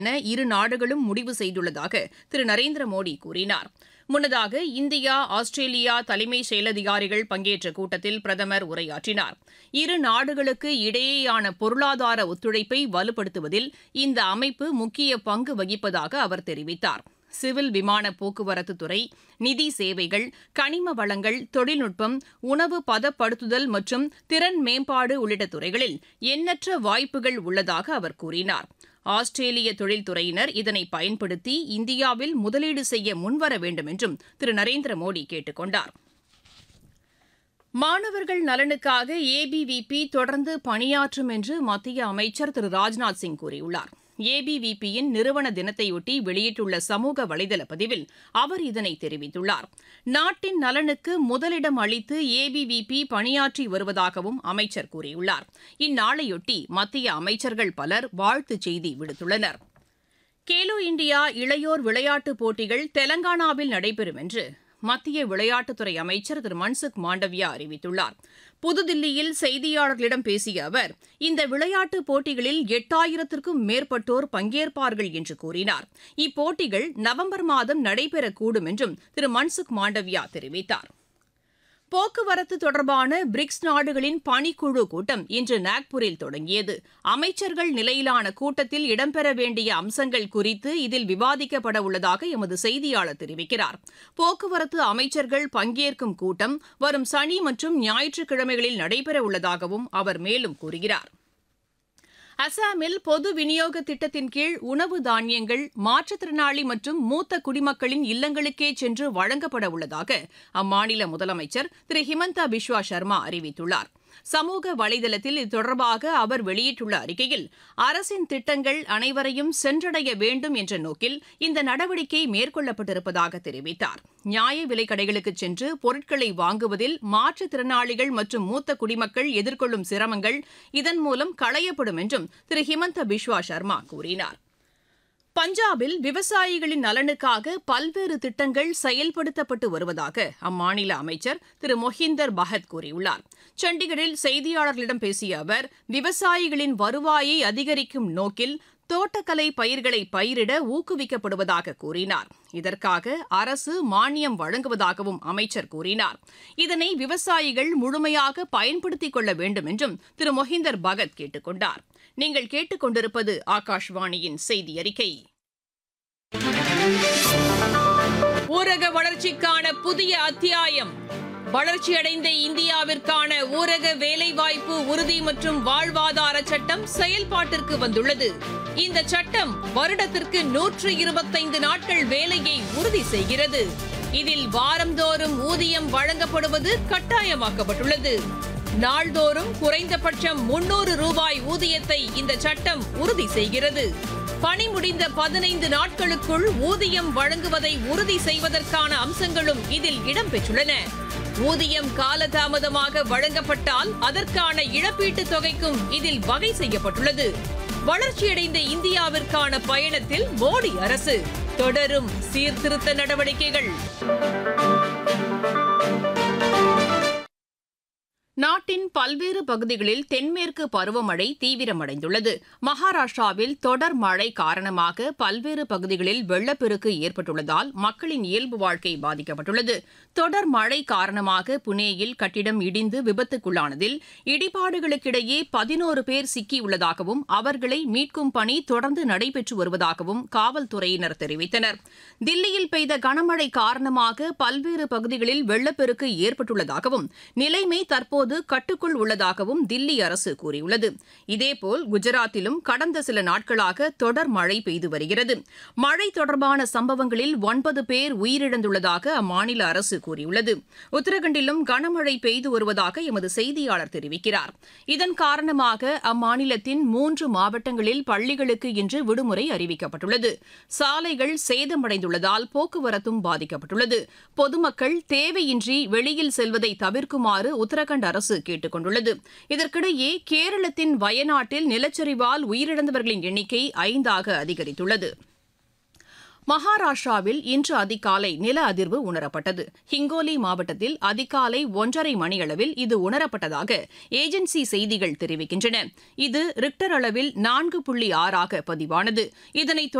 என இரு நாடுகளும் முடிவு செய்துள்ளதாக திரு நரேந்திர மோடி கூறினார் முன்னதாக இந்தியா ஆஸ்திரேலியா தலைமை செயலதிகாரிகள் பங்கேற்ற கூட்டத்தில் பிரதமர் உரையாற்றினார் இரு நாடுகளுக்கு இடையேயான பொருளாதார ஒத்துழைப்பை வலுப்படுத்துவதில் இந்த அமைப்பு முக்கிய பங்கு வகிப்பதாக அவர் தெரிவித்தார் சிவில் விமான போக்குவரத்து துறை நிதி சேவைகள் கனிம வளங்கள் தொழில்நுட்பம் உணவு பதப்படுத்துதல் மற்றும் திறன் மேம்பாடு உள்ளிட்ட துறைகளில் எண்ணற்ற வாய்ப்புகள் உள்ளதாக அவர் கூறினார் ஆஸ்திரேலிய தொழில்துறையினர் இதனை பயன்படுத்தி இந்தியாவில் முதலீடு செய்ய முன்வர வேண்டும் என்றும் திரு நரேந்திர மோடி கேட்டுக் கொண்டார் மாணவர்கள் நலனுக்காக ஏபிவிபி தொடர்ந்து பணியாற்றும் என்று மத்திய அமைச்சர் திரு ராஜ்நாத் சிங் கூறியுள்ளார் ஏபிவிபியின் நிறுவன தினத்தையொட்டி வெளியிட்டுள்ள சமூக வலைதள பதிவில் அவர் இதனை தெரிவித்துள்ளார் நாட்டின் நலனுக்கு முதலிடம் அளித்து ஏபிவிபி பணியாற்றி வருவதாகவும் அமைச்சர் கூறியுள்ளார் இந்நாளையொட்டி மத்திய அமைச்சர்கள் பலர் வாழ்த்துச் செய்தி விடுத்துள்ளனர் கேலோ இந்தியா இளையோர் விளையாட்டுப் போட்டிகள் தெலங்கானாவில் நடைபெறும் என்று மத்திய விளையாட்டுத்துறை அமைச்சர் திரு மன்சுக் மாண்டவியா அறிவித்துள்ளார் புதுதில்லியில் செய்தியாளர்களிடம் பேசிய அவர் இந்த விளையாட்டுப் போட்டிகளில் எட்டாயிரத்திற்கும் மேற்பட்டோர் பங்கேற்பார்கள் என்று கூறினார் இப்போட்டிகள் நவம்பர் மாதம் நடைபெறக்கூடும் என்றும் திரு மன்சுக் மாண்டவியா தெரிவித்தார் போக்குவரத்து தொடர்பான பிரிக்ஸ் நாடுகளின் பணிக்குழு கூட்டம் இன்று நாக்பூரில் தொடங்கியது அமைச்சர்கள் நிலையிலான கூட்டத்தில் இடம்பெற வேண்டிய அம்சங்கள் குறித்து இதில் விவாதிக்கப்பட உள்ளதாக எமது செய்தியாளர் தெரிவிக்கிறார் போக்குவரத்து அமைச்சர்கள் பங்கேற்கும் கூட்டம் வரும் சனி மற்றும் ஞாயிற்றுக்கிழமைகளில் நடைபெற உள்ளதாகவும் அவர் மேலும் கூறுகிறார் அசாமில் பொது விநியோக திட்டத்தின் கீழ் உணவு தானியங்கள் மாற்றுத்திறனாளி மற்றும் மூத்த குடிமக்களின் இல்லங்களுக்கே சென்று வழங்கப்பட உள்ளதாக அம்மாநில முதலமைச்சர் திரு ஹிமந்தா பிஸ்வா சர்மா அறிவித்துள்ளார் சமூக வலைதளத்தில் இது தொடர்பாக அவர் வெளியிட்டுள்ள அறிக்கையில் அரசின் திட்டங்கள் அனைவரையும் சென்றடைய வேண்டும் என்ற நோக்கில் இந்த நடவடிக்கை மேற்கொள்ளப்பட்டிருப்பதாக தெரிவித்தார் நியாய விலைக் கடைகளுக்கு சென்று பொருட்களை வாங்குவதில் மாற்றுத்திறனாளிகள் மற்றும் மூத்த குடிமக்கள் எதிர்கொள்ளும் சிரமங்கள் இதன் மூலம் களையப்படும் என்றும் திரு ஹிமந்த பிஸ்வா சர்மா கூறினார் பஞ்சாபில் விவசாயிகளின் நலனுக்காக பல்வேறு திட்டங்கள் செயல்படுத்தப்பட்டு வருவதாக அம்மாநில அமைச்சர் திரு மொஹிந்தர் பஹத் கூறியுள்ளார் சண்டிகரில் செய்தியாளர்களிடம் பேசிய அவர் விவசாயிகளின் வருவாயை அதிகரிக்கும் நோக்கில் தோட்டக்கலை பயிர்களை பயிரிட ஊக்குவிக்கப்படுவதாக கூறினார் இதற்காக அரசு மானியம் வழங்குவதாகவும் அமைச்சர் கூறினார் இதனை விவசாயிகள் முழுமையாக பயன்படுத்திக் கொள்ள வேண்டும் என்றும் திரு மொஹிந்தர் பகத் கேட்டுக் கொண்டார் நீங்கள் கேட்டுக்கொண்டிருப்பது ஆகாஷ்வாணியின் செய்தி அறிக்கை ஊரக வளர்ச்சிக்கான புதிய அத்தியாயம் வளர்ச்சியடைந்த இந்தியாவிற்கான ஊரக வேலைவாய்ப்பு உறுதி மற்றும் வாழ்வாதார சட்டம் செயல்பாட்டிற்கு வந்துள்ளது இந்த சட்டம் வருடத்திற்கு நூற்று இருபத்தைந்து நாட்கள் வேலையை உறுதி செய்கிறது இதில் வாரந்தோறும் ஊதியம் வழங்கப்படுவது கட்டாயமாக்கப்பட்டுள்ளது நாள்தோறும் குறைந்தபட்சம் முன்னூறு ரூபாய் ஊதியத்தை இந்த சட்டம் உறுதி செய்கிறது பணி முடிந்த பதினைந்து நாட்களுக்குள் ஊதியம் வழங்குவதை உறுதி செய்வதற்கான அம்சங்களும் இதில் இடம்பெற்றுள்ளன ஊதியம் காலதாமதமாக வழங்கப்பட்டால் அதற்கான இழப்பீட்டுத் தொகைக்கும் இதில் வகை செய்யப்பட்டுள்ளது வளர்ச்சியடைந்த இந்தியாவிற்கான பயணத்தில் மோடி அரசு தொடரும் சீர்திருத்த நடவடிக்கைகள் நாட்டின் பல்வேறு பகுதிகளில் தென்மேற்கு பருவமழை தீவிரமடைந்துள்ளது மகாராஷ்டிராவில் தொடர் மழை காரணமாக பல்வேறு பகுதிகளில் வெள்ளப்பெருக்கு ஏற்பட்டுள்ளதால் மக்களின் இயல்பு வாழ்க்கை பாதிக்கப்பட்டுள்ளது தொடர் மழை காரணமாக புனேயில் கட்டிடம் இடிந்து விபத்துக்குள்ளானதில் இடிபாடுகளுக்கிடையே பதினோரு பேர் சிக்கியுள்ளதாகவும் அவர்களை மீட்கும் பணி தொடர்ந்து நடைபெற்று வருவதாகவும் காவல்துறையினர் தெரிவித்தனர் தில்லியில் பெய்த கனமழை காரணமாக பல்வேறு பகுதிகளில் வெள்ளப்பெருக்கு ஏற்பட்டுள்ளதாகவும் நிலைமை தற்போது தற்போது கட்டுக்குள் உள்ளதாகவும் தில்லி அரசு கூறியுள்ளது இதேபோல் குஜராத்திலும் கடந்த சில நாட்களாக தொடர் மழை பெய்து வருகிறது மழை தொடர்பான சம்பவங்களில் ஒன்பது பேர் உயிரிழந்துள்ளதாக அம்மாநில அரசு கூறியுள்ளது உத்தரகண்டிலும் கனமழை பெய்து வருவதாக எமது செய்தியாளர் தெரிவிக்கிறார் இதன் காரணமாக அம்மாநிலத்தின் மூன்று மாவட்டங்களில் பள்ளிகளுக்கு இன்று விடுமுறை அறிவிக்கப்பட்டுள்ளது சாலைகள் சேதமடைந்துள்ளதால் போக்குவரத்தும் பாதிக்கப்பட்டுள்ளது பொதுமக்கள் தேவையின்றி வெளியில் செல்வதை தவிர்க்குமாறு உத்தரகண்ட் அரசு கேட்டுக் கொண்டுள்ளது இதற்கிடையே கேரளத்தின் வயநாட்டில் நிலச்சரிவால் உயிரிழந்தவர்களின் எண்ணிக்கை ஐந்தாக அதிகரித்துள்ளது மகாராஷ்டிராவில் இன்று அதிகாலை நில அதிர்வு உணரப்பட்டது ஹிங்கோலி மாவட்டத்தில் அதிகாலை ஒன்றரை மணியளவில் இது உணரப்பட்டதாக ஏஜென்சி செய்திகள் தெரிவிக்கின்றன இது ரிக்டர் அளவில் நான்கு புள்ளி ஆறாக பதிவானது இதனைத்